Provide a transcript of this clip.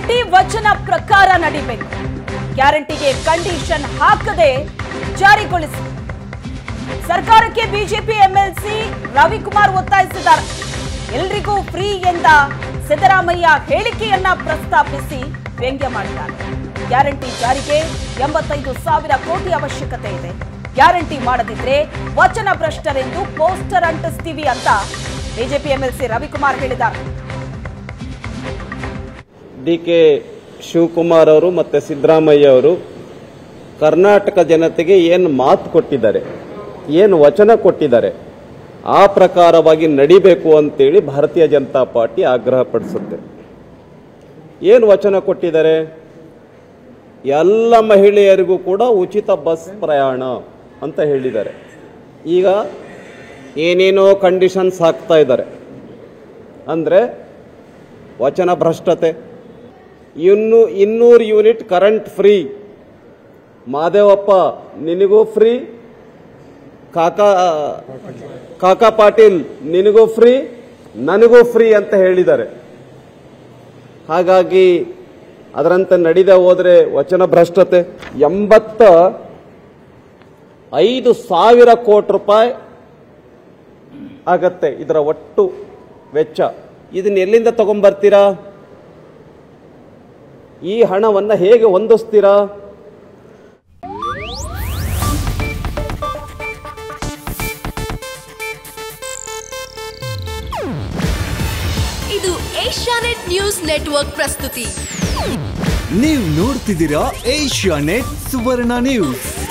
guarantee ವಚನ ಪ್ರಕಾರ ನಡಿಬೇಕು ಗ್ಯಾರಂಟಿಗೆ ಕಂಡೀಷನ್ ಹಾಕದೆ ಜಾರಿಗೊಳಿಸಿ ಸರ್ಕಾರಕ್ಕೆ ಬಿಜೆಪಿ ಎಂಎಲ್ಸಿ ರವಿಕುಮಾರ್ ಒತ್ತಾಯಿಸಿದ್ದಾರೆ ಎಲ್ರಿಗೂ ಫ್ರೀ ಎಂದ ಸಿದ್ದರಾಮಯ್ಯ ಹೇಳಿಕೆಯನ್ನ ಪ್ರಸ್ತಾಪಿಸಿ ವ್ಯಂಗ್ಯ ಮಾಡಿದ್ದಾರೆ ಗ್ಯಾರಂಟಿ ಜಾರಿಗೆ ಎಂಬತ್ತೈದು ಸಾವಿರ ಕೋಟಿ ಅವಶ್ಯಕತೆ ಇದೆ ಗ್ಯಾರಂಟಿ ಮಾಡದಿದ್ರೆ ವಚನ ಭ್ರಷ್ಟರೆಂದು ಪೋಸ್ಟರ್ ಅಂಟಿಸ್ತೀವಿ ಅಂತ ಬಿಜೆಪಿ ಎಂಎಲ್ಸಿ ರವಿಕುಮಾರ್ ಹೇಳಿದ್ದಾರೆ ಡಿ ಕೆ ಶಿವಕುಮಾರ್ ಅವರು ಮತ್ತು ಸಿದ್ದರಾಮಯ್ಯ ಅವರು ಕರ್ನಾಟಕ ಜನತೆಗೆ ಏನು ಮಾತು ಕೊಟ್ಟಿದ್ದಾರೆ ಏನು ವಚನ ಕೊಟ್ಟಿದ್ದಾರೆ ಆ ಪ್ರಕಾರವಾಗಿ ನಡಿಬೇಕು ಅಂತೇಳಿ ಭಾರತೀಯ ಜನತಾ ಪಾರ್ಟಿ ಆಗ್ರಹ ಪಡಿಸುತ್ತೆ ಏನು ವಚನ ಕೊಟ್ಟಿದ್ದಾರೆ ಎಲ್ಲ ಮಹಿಳೆಯರಿಗೂ ಕೂಡ ಉಚಿತ ಬಸ್ ಪ್ರಯಾಣ ಅಂತ ಹೇಳಿದ್ದಾರೆ ಈಗ ಏನೇನೋ ಕಂಡೀಷನ್ಸ್ ಹಾಕ್ತಾ ಇದ್ದಾರೆ ಅಂದರೆ ವಚನ ಭ್ರಷ್ಟತೆ ಇನ್ನು ಇನ್ನೂರು ಯೂನಿಟ್ ಕರೆಂಟ್ ಫ್ರೀ ಮಾದೇವಪ್ಪ ನಿನಗೂ ಫ್ರೀ ಕಾಕಾ ಕಾಕಾ ಪಾಟೀಲ್ ನಿನಗೂ ಫ್ರೀ ನನಗೂ ಫ್ರೀ ಅಂತ ಹೇಳಿದ್ದಾರೆ ಹಾಗಾಗಿ ಅದರಂತೆ ನಡೀದೆ ಹೋದ್ರೆ ವಚನ ಭ್ರಷ್ಟತೆ ಎಂಬತ್ತ ಐದು ಸಾವಿರ ಕೋಟಿ ರೂಪಾಯಿ ಆಗತ್ತೆ ಇದರ ಒಟ್ಟು ವೆಚ್ಚ ಇದನ್ನ ಎಲ್ಲಿಂದ ತಗೊಂಬರ್ತೀರಾ ಈ ಹಣವನ್ನ ಹೇಗೆ ಹೊಂದಿಸ್ತೀರಾ ಇದು ಏಷ್ಯಾನೆಟ್ ನ್ಯೂಸ್ ನೆಟ್ವರ್ಕ್ ಪ್ರಸ್ತುತಿ ನೀವು ನೋಡ್ತಿದ್ದೀರಾ ಏಷ್ಯಾ ನೆಟ್ ಸುವರ್ಣ ನ್ಯೂಸ್